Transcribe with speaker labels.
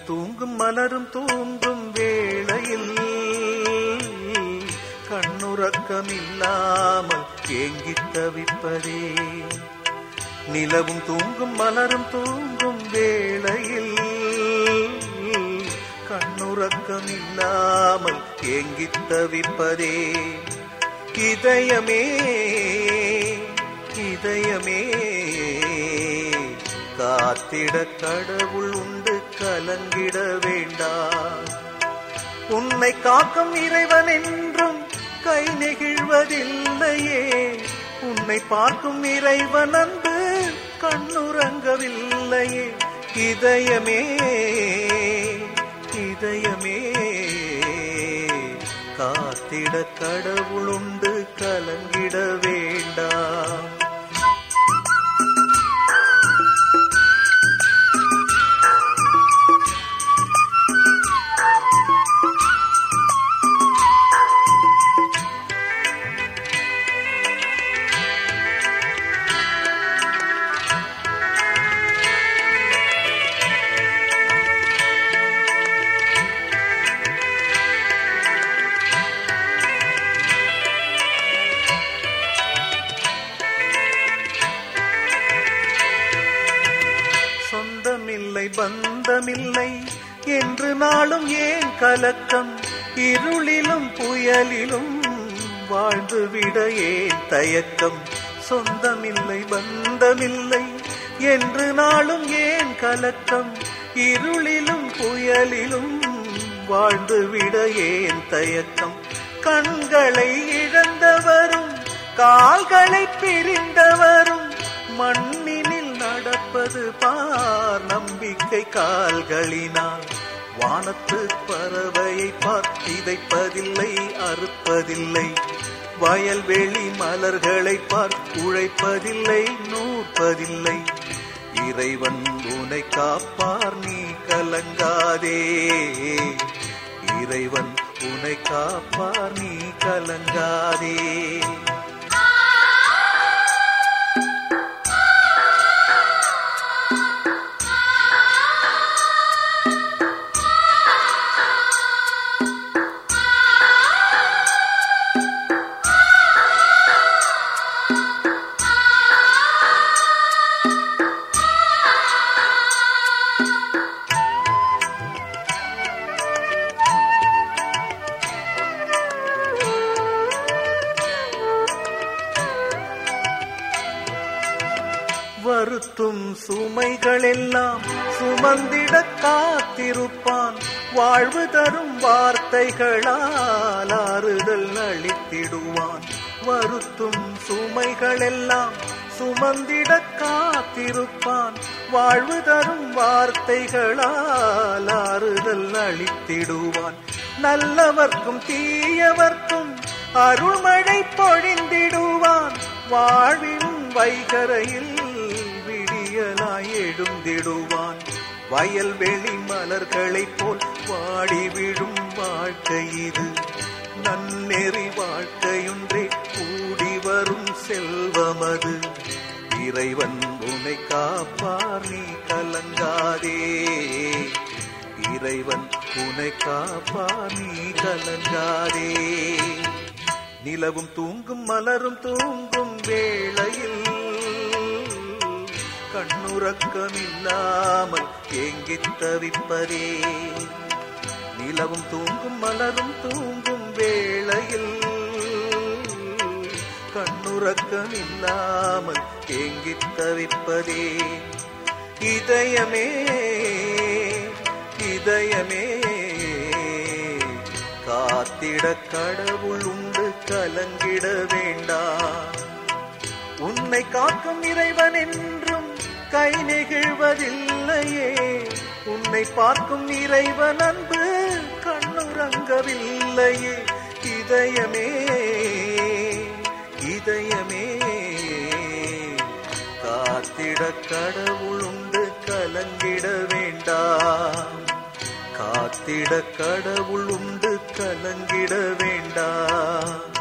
Speaker 1: தூங்கும் மலரும் தூங்கும் வேளையில் கண்ணுறக்கமில்லாமல் ஏங்கித் தவிப்பதே நிலவும் தூங்கும் மலரும் தூங்கும் வேளையில் கண்ணுறக்கமில்லாமல் ஏங்கித் தவிப்பதே இதயமே இதயமே காத்திட கடவுள் உண்டு கலங்கிட வேண்டாம் உன்னை காக்கும் இறைவன் என்றும் கை நெகிழ்வதில்லையே உன்னை பார்க்கும் இறைவன் அன்பு கண்ணுறங்கவில்லையே இதயமே இதயமே காத்திட கடவுளுண்டு கலங்கிட வேண்டாம் சொந்தமில்லை பந்தமில்லை என்று நாளும் ஏன் கலக்கம் இருளிலும் புயலிலும் வாழ்ந்துவிட ஏன் தயக்கம் சொந்தமில்லை பந்தமில்லை என்று நாளும் ஏன் கலக்கம் இருளிலும் புயலிலும் வாழ்ந்துவிட ஏன் தயக்கம் கண்களை இழந்தவரும் கால்களை பிரிந்தவரும் மண்ணினில் நடப்பது பார் நம்பிக்கை கால்களினால் வானத்து பறவையை பார் விதைப்பதில்லை அறுப்பதில்லை வயல்வெளி மலர்களை பார் உழைப்பதில்லை நூற்பதில்லை இறைவன் உனை காப்பார் நீ கலங்காதே இறைவன் உனை காப்பார் நீ கலங்காதே வருத்தும் சுமைகளெல்லாம் சுமந்திட காத்திருப்பான் வாழ்வு தரும் வார்த்தைகளால் ஆறுதல் அளித்திடுவான் வருத்தும் சுமைகளெல்லாம் சுமந்திட காத்திருப்பான் வாழ்வு தரும் வார்த்தைகளால் ஆறுதல் அளித்திடுவான் நல்லவர்க்கும் தீயவர்க்கும் அருள்மழை பொழிந்திடுவான் வாழ்வின் வைகரையில் விடியலாய் எழுந்திடுவான் வயல்வெளி மலர்களைப் போல் வாடி விழும் வாழ்க்கை இது நன்னெறி வாழ்க்கையொன்றே கூடி வரும் செல்வமது இறைவன் உனை காப்பார் நீ கலங்காதே இறைவன் உனை காப்பார் நீ கலங்காதே நிலவும் தூங்கும் மலரும் தூங்கும் வேளையில் கண்ணுறக்கமில்லாமல் ஏங்கித் தவிப்பதே நிலவும் தூங்கும் மலரும் தூங்கும் வேளையில் கண்ணுறக்கமில்லாமல் ஏங்கித் தவிப்பதே இதயமே இதயமே காத்திட கடவுள் உண்டு கலங்கிட வேண்டாம் உன்னை காக்கும் இறைவன் என்றும் கை நெகிழ்வதில்லையே உன்னை பார்க்கும் இறைவன் அன்பு கண்ணுறங்கவில்லையே இதயமே இதயமே காத்திட கடவுள் உண்டு கலங்கிட வேண்டாம் காத்திட கடவுள் உண்டு கலங்கிட வேண்டாம்